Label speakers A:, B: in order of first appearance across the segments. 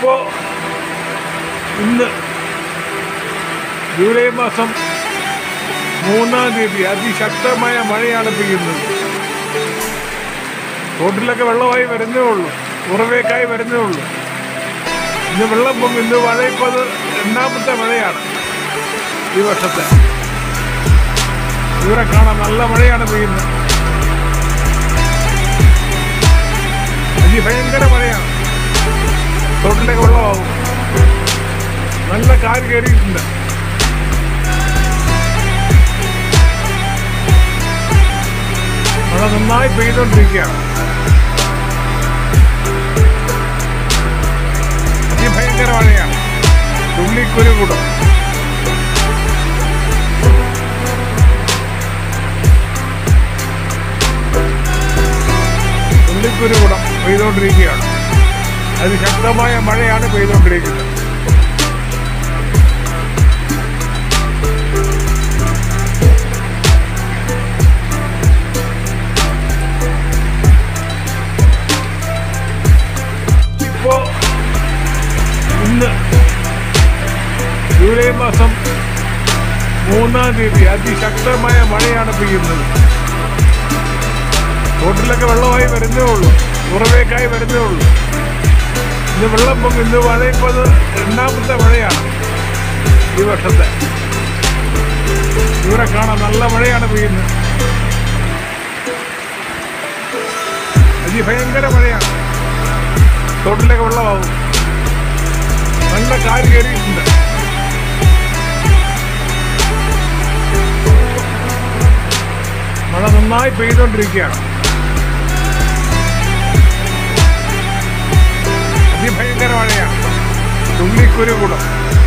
A: ഇപ്പോൾ ഇന്ന് ജൂലൈ മാസം മൂന്നാം തീയതി അതിശക്തമായ മഴയാണ് പെയ്യുന്നത് റോഡിലൊക്കെ വെള്ളമായി വരുന്നേ ഉള്ളൂ ഉറവേക്കായി വരുന്നേ ഉള്ളൂ ഇന്ന് വെള്ളം പൊങ്ങി ഇന്ന് മഴയിപ്പത് രണ്ടാമത്തെ മഴയാണ് ഈ വർഷത്തെ ഇവിടെ കാണാം നല്ല മഴയാണ് പെയ്യുന്നത് അതിഭയങ്കര മഴയാണ് തോട്ടിലേക്ക് വെള്ളമാകും നല്ല കാല് കയറിയിട്ടുണ്ട് മഴ നന്നായി പെയ്തുകൊണ്ടിരിക്കുകയാണ് അതിഭയങ്കര മഴയാണ് തുള്ളിക്കുരു കൂടും തുള്ളിക്കുരു കൂടം പെയ്തുകൊണ്ടിരിക്കുകയാണ് അതിശക്തമായ മഴയാണ് പെയ്തുകൊണ്ടിരിക്കുന്നത് ഇപ്പോ ഇന്ന് ജൂലൈ മാസം മൂന്നാം തീയതി അതിശക്തമായ മഴയാണ് പെയ്യുന്നത് റോഡിലൊക്കെ വെള്ളമായി വരുന്നേ ഉള്ളൂ ഉറവേക്കായി വരുന്നേ ഉള്ളൂ ഇന്ന് വെള്ളം പൊങ്ങി ഇന്ന് മഴയിപ്പത് രണ്ടാമത്തെ മഴയാണ് ഈ വർഷത്തെ ഇവിടെ കാണാം നല്ല മഴയാണ് പെയ്യുന്നത് അതിഭയങ്കര മഴയാണ് തോട്ടിലേക്ക് വെള്ളമാകും നല്ല കാല് കയറിയിട്ടുണ്ട് മഴ നന്നായി പെയ്തുകൊണ്ടിരിക്കുകയാണ് അതിഭയങ്കര മഴയാണ് തുള്ളിക്കുരു കൂടം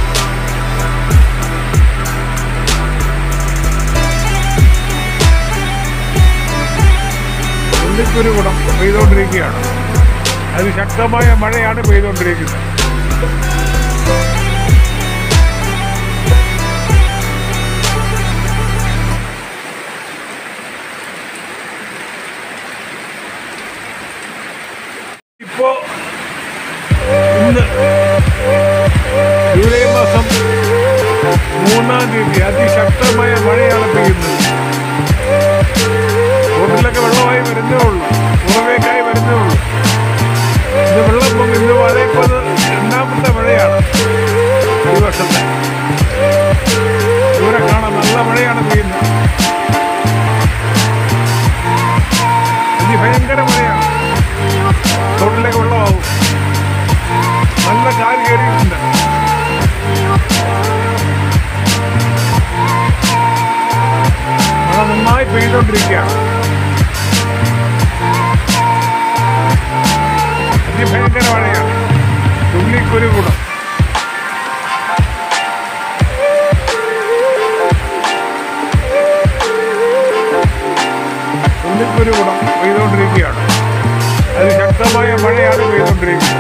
A: തുള്ളിക്കുരു കൂടം പെയ്തുകൊണ്ടിരിക്കുകയാണ് അതിശക്തമായ മഴയാണ് പെയ്തുകൊണ്ടിരിക്കുന്നത് ഇപ്പോ ഇന്ന് ജൂലൈ മാസം മൂന്നാം തീയതി അതിശക്തമായ മഴയാണ് പെയ്യുന്നത് റോഡിലൊക്കെ വെള്ളമായി വരുന്നേ ഉള്ളൂ ഉറവേക്കായി വരുന്നേ ഉള്ളൂ ഇന്ന് വെള്ളം പൊങ്ങി ഇന്ന് മഴയിപ്പത് രണ്ടാമത്തെ മഴയാണ് ഈ വർഷത്തെ ഇവിടെ കാണാം നല്ല മഴയാണ് പെയ്യുന്നത് അതിഭയങ്കര മഴയാണ് തോട്ടിലേക്ക് വെള്ളമാകും നല്ല കാല് കയറിയിട്ടുണ്ട് മഴ നന്നായി പെയ്തുകൊണ്ടിരിക്കുകയാണ് അതിഭയങ്കര മഴയാണ് തുള്ളിക്കുരു കൂടം തുള്ളിക്കുരു കൂടം പെയ്തുകൊണ്ടിരിക്കുകയാണ് അതിശക്തമായ മഴയാണ് പെയ്തുകൊണ്ടിരിക്കുന്നത്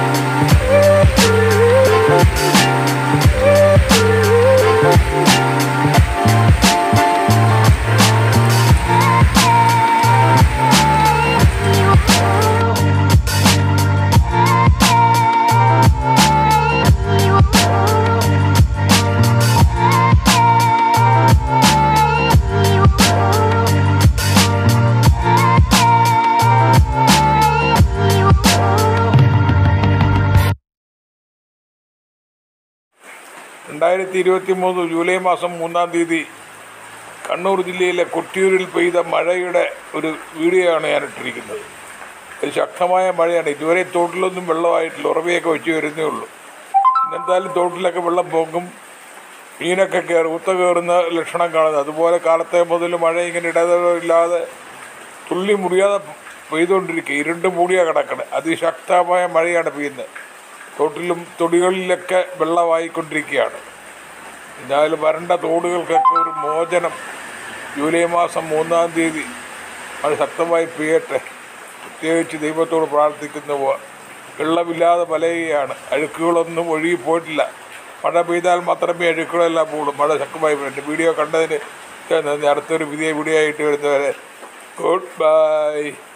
A: രണ്ടായിരത്തി ഇരുപത്തി മൂന്ന് ജൂലൈ മാസം മൂന്നാം തീയതി കണ്ണൂർ ജില്ലയിലെ കൊട്ടിയൂരിൽ പെയ്ത മഴയുടെ ഒരു വീഡിയോ ആണ് ഞാൻ ഇട്ടിരിക്കുന്നത് അത് ശക്തമായ മഴയാണ് ഇതുവരെ തോട്ടിലൊന്നും വെള്ളമായിട്ടില്ല ഉറവയൊക്കെ വെച്ച് വരുന്നേ ഉള്ളൂ എന്തായാലും തോട്ടിലൊക്കെ വെള്ളം പൊങ്ങും മീനൊക്കെ കയറി ഉത്ത കയറുന്ന ലക്ഷണം കാണുന്നത് അതുപോലെ കാലത്തെ മുതൽ മഴ ഇങ്ങനെ ഇടതയില്ലാതെ തുള്ളി മുറിയാതെ പെയ്തുകൊണ്ടിരിക്കുക ഇരുണ്ട് മൂടിയാണ് കിടക്കണേ അതിശക്തമായ മഴയാണ് പെയ്യുന്നത് തോട്ടിലും തൊടികളിലൊക്കെ വെള്ളമായിക്കൊണ്ടിരിക്കുകയാണ് എന്നാലും വരണ്ട തോടുകൾക്കൊക്കെ ഒരു മോചനം ജൂലൈ മാസം മൂന്നാം തീയതി അത് ശക്തമായി പെയ്യട്ടെ പ്രത്യേകിച്ച് ദൈവത്തോട് പ്രാർത്ഥിക്കുന്ന പോ- വെള്ളമില്ലാതെ വലയുകയാണ് അഴുക്കുകളൊന്നും ഒഴുകി പോയിട്ടില്ല മഴ പെയ്താൽ മാത്രമേ അഴുക്കുകളെല്ലാം പോകുള്ളൂ മഴ ശക്തമായി എൻ്റെ വീഡിയോ കണ്ടതിന് നന്ദി. അടുത്തൊരു പുതിയ വീഡിയോ ആയിട്ട് വരുന്നവരെ ഗുഡ് ബൈ